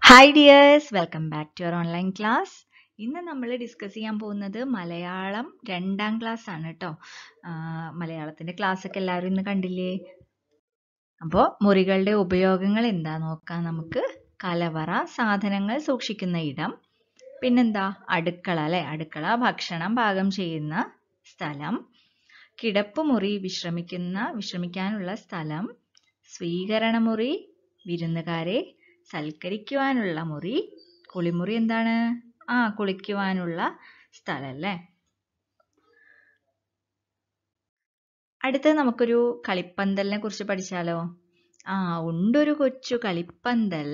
hi dears welcome back to your online class ഇന്ന് നമ്മൾ discuss ചെയ്യാൻ പോകുന്നത് മലയാളം രണ്ടാം ക്ലാസ് ആണ് കേട്ടോ മലയാളത്തിന്റെ ക്ലാസ് ഒക്കെ എല്ലാവരും ഇന്ന് കണ്ടില്ലേ അപ്പോൾ മുറികളുടെ ഉപയോഗങ്ങൾ എന്താ നോക്കാം നമുക്ക് കലവറ സാധനങ്ങൾ സൂക്ഷിക്കുന്ന ഇടം പിന്നെന്താ അടുക്കള അല്ലെ അടുക്കള ഭക്ഷണം പാകം ചെയ്യുന്ന സ്ഥലം കിടപ്പുമുറി വിശ്രമിക്കുന്ന വിശ്രമിക്കാനുള്ള സ്ഥലം സ്വീകരണമുറി വിരുന്നുകാരെ സൽക്കരിക്കുവാനുള്ള മുറി കുളിമുറി എന്താണ് ആ കുളിക്കുവാനുള്ള സ്ഥലം അല്ലേ അടുത്തത് നമുക്കൊരു കളിപ്പന്തലിനെ കുറിച്ച് പഠിച്ചാലോ ആ ഉണ്ടൊരു കൊച്ചു കളിപ്പന്തൽ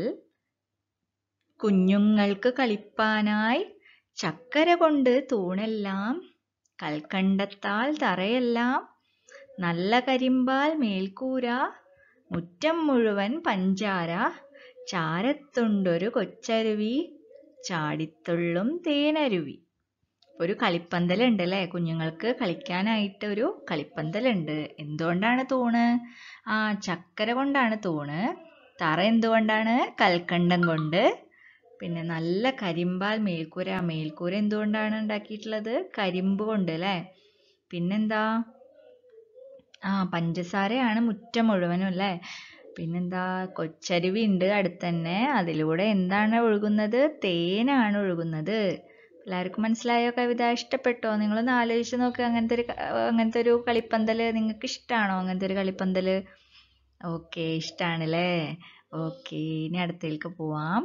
കുഞ്ഞുങ്ങൾക്ക് കളിപ്പാനായി ചക്കര കൊണ്ട് തൂണെല്ലാം കൽക്കണ്ടത്താൽ തറയെല്ലാം നല്ല കരിമ്പാൽ മേൽക്കൂര മുറ്റം മുഴുവൻ പഞ്ചാര ചാരത്തുണ്ടൊരു കൊച്ചരുവി ചാടിത്തുള്ളും തേനരുവി ഒരു കളിപ്പന്തലുണ്ട് അല്ലേ കുഞ്ഞുങ്ങൾക്ക് കളിക്കാനായിട്ട് ഒരു കളിപ്പന്തലുണ്ട് എന്തുകൊണ്ടാണ് തൂണ് ആ ചക്കര കൊണ്ടാണ് തൂണ് തറ എന്തുകൊണ്ടാണ് കൽക്കണ്ടം കൊണ്ട് പിന്നെ നല്ല കരിമ്പാൽ മേൽക്കൂര മേൽക്കൂര എന്തുകൊണ്ടാണ് ഉണ്ടാക്കിയിട്ടുള്ളത് കരിമ്പ് കൊണ്ട് അല്ലേ പിന്നെന്താ ആ പഞ്ചസാരയാണ് മുറ്റം മുഴുവനും അല്ലേ പിന്നെന്താ കൊച്ചരുവി ഉണ്ട് അടുത്തന്നെ അതിലൂടെ എന്താണ് ഒഴുകുന്നത് തേനാണ് ഒഴുകുന്നത് എല്ലാവർക്കും മനസ്സിലായോ കവിത ഇഷ്ടപ്പെട്ടോ നിങ്ങളൊന്ന് ആലോചിച്ച് നോക്ക് അങ്ങനത്തെ ഒരു അങ്ങനത്തെ ഒരു കളിപ്പന്തല് നിങ്ങൾക്ക് ഇഷ്ടമാണോ അങ്ങനത്തെ ഒരു കളിപ്പന്തല് ഓക്കെ ഇഷ്ടാണല്ലേ ഓക്കെ ഇനി അടുത്തേക്ക് പോവാം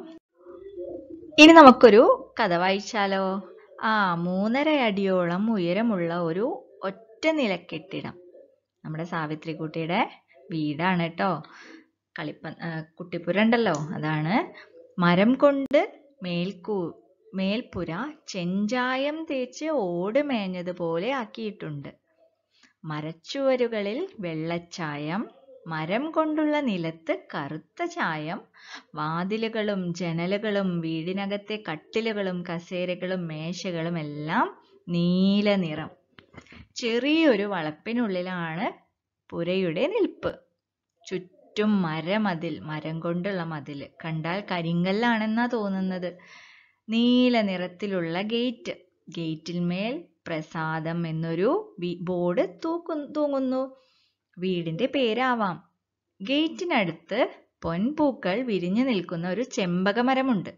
ഇനി നമുക്കൊരു കഥ വായിച്ചാലോ ആ മൂന്നര അടിയോളം ഉയരമുള്ള ഒരു ഒറ്റ നിലക്കെട്ടിടം നമ്മുടെ സാവിത്രിക്കുട്ടിയുടെ വീടാണ് കേട്ടോ കളിപ്പ കുട്ടിപ്പുര ഉണ്ടല്ലോ അതാണ് മരം കൊണ്ട് മേൽക്കൂ മേൽപ്പുര ചെഞ്ചായം തേച്ച് ഓട് മേഞ്ഞതുപോലെ ആക്കിയിട്ടുണ്ട് മരച്ചുവരുകളിൽ വെള്ളച്ചായം മരം കൊണ്ടുള്ള നിലത്ത് കറുത്ത ചായം വാതിലുകളും ജനലുകളും വീടിനകത്തെ കട്ടിലുകളും കസേരകളും മേശകളും എല്ലാം നീല നിറം ചെറിയൊരു വളപ്പിനുള്ളിലാണ് പുരയുടെ നിൽപ്പ് ചുറ്റും മരമതിൽ മരം കൊണ്ടുള്ള മതിൽ കണ്ടാൽ കരിങ്കല്ലാണെന്നാ തോന്നുന്നത് നീല നിറത്തിലുള്ള ഗേറ്റ് ഗേറ്റിന്മേൽ പ്രസാദം എന്നൊരു ബോർഡ് തൂക്കു തൂങ്ങുന്നു വീടിന്റെ പേരാവാം ഗേറ്റിനടുത്ത് പൊൻപൂക്കൾ വിരിഞ്ഞു നിൽക്കുന്ന ഒരു ചെമ്പകമരമുണ്ട്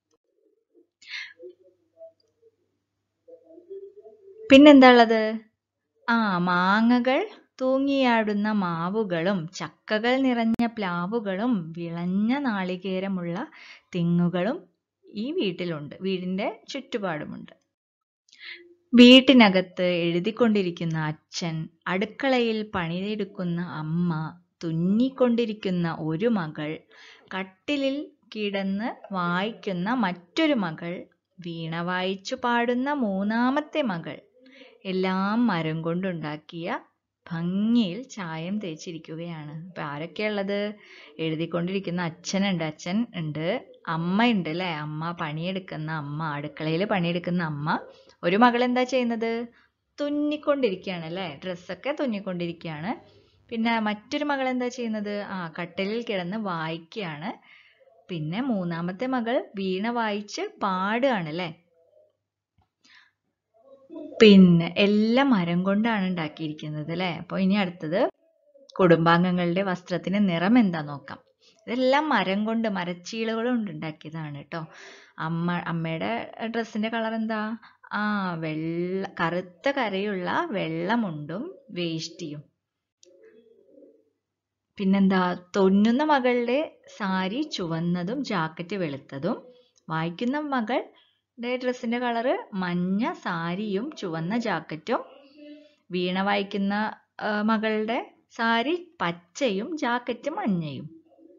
പിന്നെന്താ ഉള്ളത് ആ മാങ്ങകൾ തൂങ്ങിയാടുന്ന മാവുകളും ചക്കകൾ നിറഞ്ഞ പ്ലാവുകളും വിളഞ്ഞ നാളികേരമുള്ള തെങ്ങുകളും ഈ വീട്ടിലുണ്ട് വീടിന്റെ ചുറ്റുപാടുമുണ്ട് വീട്ടിനകത്ത് എഴുതിക്കൊണ്ടിരിക്കുന്ന അച്ഛൻ അടുക്കളയിൽ പണിയെടുക്കുന്ന അമ്മ തുന്നിക്കൊണ്ടിരിക്കുന്ന ഒരു മകൾ കട്ടിലിൽ കിടന്ന് വായിക്കുന്ന മറ്റൊരു മകൾ വീണ വായിച്ചു പാടുന്ന മൂന്നാമത്തെ മകൾ എല്ലാം മരം കൊണ്ടുണ്ടാക്കിയ ഭംഗിയിൽ ചായം തേച്ചിരിക്കുകയാണ് അപ്പൊ ആരൊക്കെയുള്ളത് എഴുതിക്കൊണ്ടിരിക്കുന്ന അച്ഛനുണ്ട് അച്ഛൻ ഉണ്ട് അമ്മ ഉണ്ട് അല്ലെ അമ്മ പണിയെടുക്കുന്ന അമ്മ അടുക്കളയിൽ പണിയെടുക്കുന്ന അമ്മ ഒരു മകൾ എന്താ ചെയ്യുന്നത് തുന്നിക്കൊണ്ടിരിക്കുകയാണ് അല്ലെ ഡ്രസ്സൊക്കെ തുന്നിക്കൊണ്ടിരിക്കുകയാണ് പിന്നെ മറ്റൊരു മകൾ എന്താ ചെയ്യുന്നത് ആ കട്ടിലിൽ കിടന്ന് വായിക്കുകയാണ് പിന്നെ മൂന്നാമത്തെ മകൾ വീണ വായിച്ച് പാടുകയാണ് അല്ലെ പിന്നെ എല്ലാം മരം കൊണ്ടാണ് ഉണ്ടാക്കിയിരിക്കുന്നത് അല്ലെ അപ്പൊ ഇനി അടുത്തത് കുടുംബാംഗങ്ങളുടെ വസ്ത്രത്തിന് നിറം എന്താ നോക്കാം ഇതെല്ലാം മരം കൊണ്ട് മരച്ചീളുകൾ കൊണ്ട് ഉണ്ടാക്കിയതാണ് കേട്ടോ അമ്മ അമ്മയുടെ ഡ്രസ്സിന്റെ കളർ എന്താ ആ വെള്ള കറുത്ത കരയുള്ള വെള്ളമുണ്ടും വേഷ്ടിയും പിന്നെന്താ തൊന്നുന്ന മകളുടെ സാരി ചുവന്നതും ജാക്കറ്റ് വെളുത്തതും വായിക്കുന്ന മകൾ ഡ്രസ്സിന്റെ കളറ് മഞ്ഞ സാരിയും ചുവന്ന ജാക്കറ്റും വീണ വായിക്കുന്ന മകളുടെ സാരി പച്ചയും ജാക്കറ്റ് മഞ്ഞയും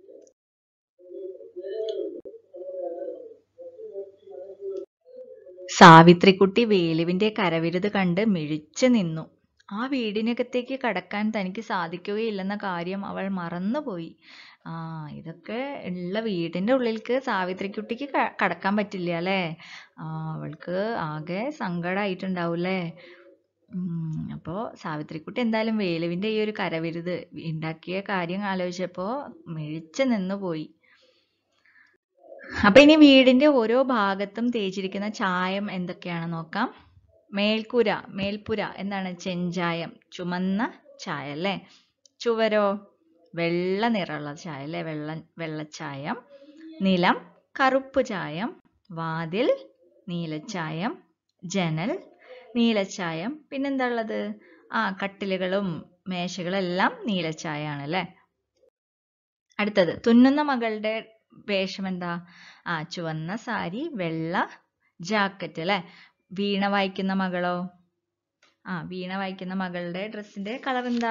സാവിത്രിക്കുട്ടി വേലുവിന്റെ കരവിരുത് കണ്ട് മിഴിച്ചു നിന്നു ആ വീടിനകത്തേക്ക് കടക്കാൻ തനിക്ക് സാധിക്കുകയില്ലെന്ന കാര്യം അവൾ മറന്നുപോയി ആ ഇതൊക്കെ ഉള്ള വീടിന്റെ ഉള്ളിലേക്ക് സാവിത്രിക്കുട്ടിക്ക് കടക്കാൻ പറ്റില്ല അല്ലേ ആ അവൾക്ക് ആകെ സങ്കടമായിട്ടുണ്ടാവൂലേ ഉം അപ്പോ സാവിത്രിക്കുട്ടി എന്തായാലും വേലുവിന്റെ ഈ ഒരു കരവിരുത് ഉണ്ടാക്കിയ കാര്യം ആലോചിച്ചപ്പോ മിഴിച്ചു നിന്നു പോയി അപ്പൊ ഇനി വീടിന്റെ ഓരോ ഭാഗത്തും തേച്ചിരിക്കുന്ന ചായം എന്തൊക്കെയാണെന്ന് നോക്കാം മേൽക്കൂര മേൽപ്പുര എന്താണ് ചെഞ്ചായം ചുമന്ന ചായ അല്ലേ ചുവരോ വെള്ള നിറമുള്ള ചായ അല്ലേ വെള്ള വെള്ളച്ചായം നിലം കറുപ്പ് ചായം വാതിൽ നീലച്ചായം ജനൽ നീലച്ചായം പിന്നെന്താ ഉള്ളത് ആ കട്ടിലുകളും മേശകളും എല്ലാം നീലച്ചായാണ് അല്ലേ അടുത്തത് തുന്നുന്ന മകളുടെ വേഷം എന്താ ആ ചുവന്ന സാരി വെള്ള ജാക്കറ്റ് അല്ലേ വീണ വായിക്കുന്ന മകളോ ആ വീണ വായിക്കുന്ന മകളുടെ ഡ്രസ്സിന്റെ കളർ എന്താ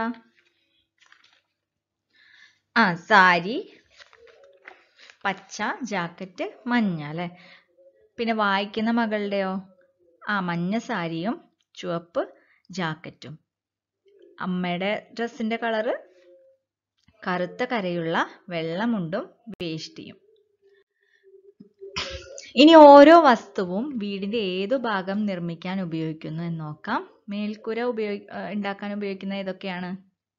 ആ സാരി പച്ച ജാക്കറ്റ് മഞ്ഞ അല്ലേ പിന്നെ വായിക്കുന്ന മകളുടെയോ ആ മഞ്ഞ സാരിയും ചുവപ്പ് ജാക്കറ്റും അമ്മയുടെ ഡ്രസ്സിന്റെ കളറ് കറുത്ത കരയുള്ള വെള്ളമുണ്ടും വേഷ്ടിയും ഇനി ഓരോ വസ്തുവും വീടിന്റെ ഏതു ഭാഗം നിർമ്മിക്കാൻ ഉപയോഗിക്കുന്നു എന്ന് നോക്കാം മേൽക്കൂര ഉപയോഗി ഉണ്ടാക്കാൻ ഉപയോഗിക്കുന്ന ഏതൊക്കെയാണ്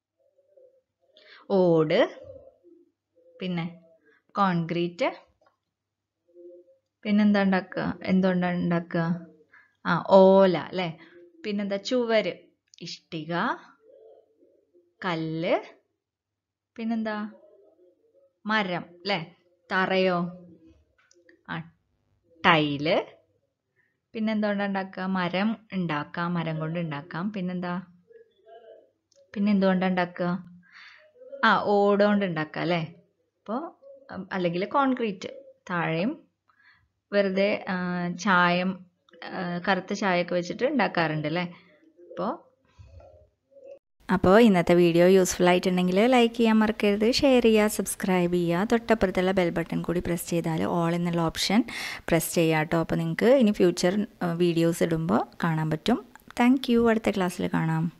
ഓട് പിന്നെ കോൺക്രീറ്റ് പിന്നെന്താ ഉണ്ടാക്കുക എന്തുകൊണ്ടാണ് ഉണ്ടാക്കുക ആ ഓല അല്ലേ പിന്നെന്താ ചുവര് ഇഷ്ടിക കല്ല് പിന്നെന്താ മരം അല്ലേ തറയോ ആ ടൈല് പിന്നെന്തുകൊണ്ടാ ഉണ്ടാക്കുക മരം ഉണ്ടാക്കാം മരം കൊണ്ട് ഉണ്ടാക്കാം പിന്നെന്താ പിന്നെ എന്തുകൊണ്ടാ ഉണ്ടാക്കുക ആ ഓട് കൊണ്ട് ഉണ്ടാക്കാം അല്ലേ അപ്പോൾ അല്ലെങ്കിൽ കോൺക്രീറ്റ് താഴെയും വെറുതെ ആ, ചായം ആ, കറുത്ത ചായമൊക്കെ വെച്ചിട്ട് ഉണ്ടാക്കാറുണ്ട് അല്ലേ അപ്പോൾ അപ്പോൾ ഇന്നത്തെ വീഡിയോ യൂസ്ഫുൾ ആയിട്ടുണ്ടെങ്കിൽ ലൈക്ക് ചെയ്യാൻ മറക്കരുത് ഷെയർ ചെയ്യുക സബ്സ്ക്രൈബ് ചെയ്യുക തൊട്ടപ്പുറത്തുള്ള ബെൽ ബട്ടൺ കൂടി പ്രസ് ചെയ്താൽ ഓൾ എന്നുള്ള ഓപ്ഷൻ പ്രസ് ചെയ്യുക കേട്ടോ അപ്പോൾ നിങ്ങൾക്ക് ഇനി ഫ്യൂച്ചർ വീഡിയോസ് ഇടുമ്പോൾ കാണാൻ പറ്റും താങ്ക് യു അടുത്ത ക്ലാസ്സിൽ കാണാം